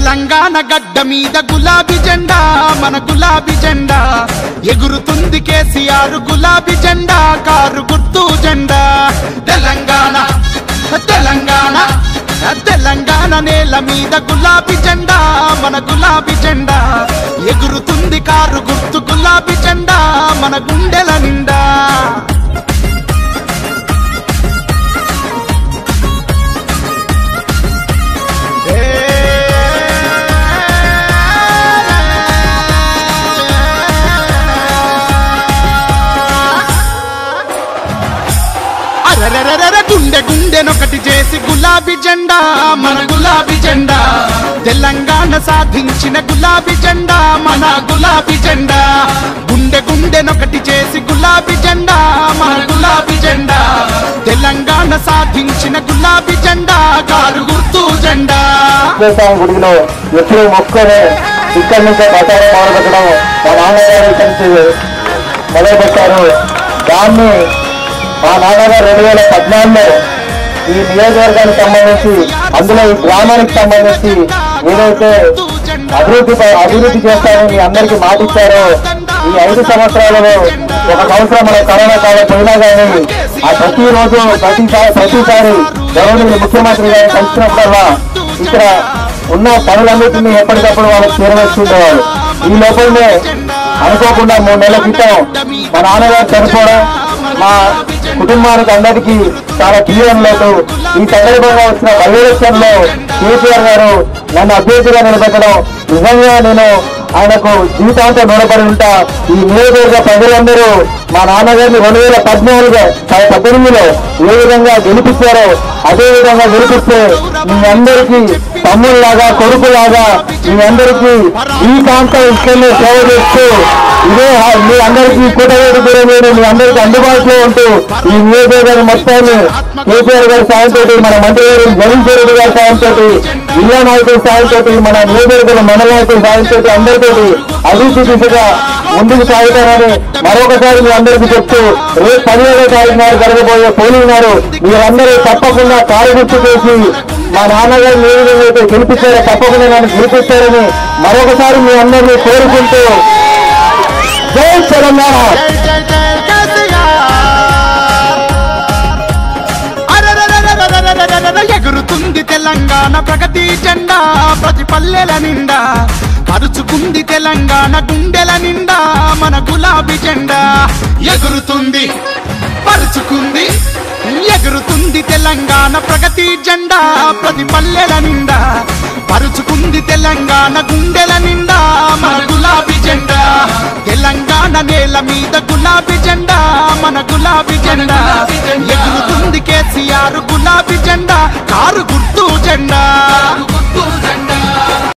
తెలంగాణ గడ్డ మీద గులాబీ జెండా మన గులాబీ జెండా ఎగురుతుంది కేసీఆర్ గులాబీ జెండా కారు గుర్తు జెండా తెలంగాణ తెలంగాణ తెలంగాణ నేల మీద గులాబీ జెండా మన గులాబీ జెండా ఎగురుతుంది కారు గుర్తు గులాబీ జెండా మన గుండెల నిండా అరరరరర గుండె గుండెనొకటి చేసి గులాబీ జెండా మన గులాబీ జెండా తెలంగాణ సాధించిన గులాబీ జెండా మన గులాబీ జెండా గుండె గుండెనొకటి చేసి గులాబీ జెండా మన గులాబీ జెండా తెలంగాణ సాధించిన గులాబీ జెండా కారు గుర్తు జెండా స్వామి గుడిలో ఎప్పుడు మొక్కుని ఇక్కడి నుంచే ప్రచారం మొదలుపెట్టడం మా నాన్నగారు ఇక్కడి నుంచి మొదలుపెట్టారు దాన్ని మా నాన్నగారు రెండు వేల పద్నాలుగులో ఈ నియోజకవర్గానికి సంబంధించి అందులో ఈ గ్రామానికి సంబంధించి ఏదైతే అభివృద్ధి అభివృద్ధి చేస్తారని మీ అందరికీ మాట ఇచ్చారో ఈ ఐదు సంవత్సరాలలో ఒక సంవత్సరం మన కరోనా కాలం పోయినా కానీ ఆ ప్రతిరోజు ప్రతిసారి ప్రతిసారి గవర్నమెంట్ ముఖ్యమంత్రి గారిని కలిసినప్పుడల్లా ఇక్కడ ఉన్న పనులన్నింటినీ ఎప్పటికప్పుడు వాళ్ళకి చేరవేస్తుండేవారు ఈ లోపలనే అనుకోకుండా మూడు నెలల క్రితం మా నాన్నగారు చనిపోవడం మా కుటుంబానికి అందరికీ చాలా తీవ్రం లేదు ఈ సందర్భంగా వచ్చిన పర్యవేక్షణలో కేసీఆర్ గారు నన్ను అభ్యర్థిగా నిలబెట్టడం నిజంగా నేను ఆయనకు జీవితాంతం రుణపడి ఉంటా ఈ నియోజకవర్గ ప్రజలందరూ మా నాన్నగారిని రెండు వేల పద్నాలుగు పద్దెనిమిదిలో ఏ విధంగా గెలిపించారో అదే విధంగా గెలిపిస్తే మీ అందరికీ తమ్ముళ్ళలాగా కొడుకులాగా మీ అందరికీ ఈ ప్రాంతం ఇక్కడనే సేవ చేస్తూ ఇదే హా- మీ అందరికీ కూటవేడి నేను మీ అందరికీ అందుబాటులో ఉంటూ ఈ నియోజకవర్గం మొత్తాన్ని కేసీఆర్ గారి సాయంతో మన మంత్రి గారు జగన్మోహన్ రెడ్డి గారి సాయంతో జిల్లా నాయకుల సాయంతో మన నియోజకవర్గ మండల నాయకుల సాయంతో అందరితో అభివృద్ధి దిశగా ముందుకు సాగుతారని మరొకసారి మీ అందరికీ చెప్తూ రేపు పదిహేడో తారీఖు నాడు జరగబోయే పోలింగ్ నాడు మీరందరూ తప్పకుండా కారు గుర్తు చేసి మా నాన్నగారు ఏ విధంగా అయితే గెలిపించారో తప్పకుండా నన్ను గెలిపిస్తారని మరొకసారి మీ అందరినీ కోరుకుంటూ జై తెలంగాణ జై జై జై కేసీఆర్ అరరరరరరరరరరర ఎగురుతుంది తెలంగాణ ప్రగతి జెండా ప్రతి పల్లెల నిండా పరుచుకుంది తెలంగాణ గుండెల నిండా మన గులాబీ జెండా ఎగురుతుంది పరుచుకుంది ఎగురుతుంది తెలంగాణ ప్రగతి జెండా ప్రతి పల్లెల నిండా పరుచుకుంది తెలంగాణ గుండెల నిండా మన గులాబీ జెండా తెలంగాణ నేల మీద గులాబీ జెండా మన గులాబీ జెండా ఎగురుతుంది కేసీఆర్ గులాబీ జెండా కారు గుర్తు జెండా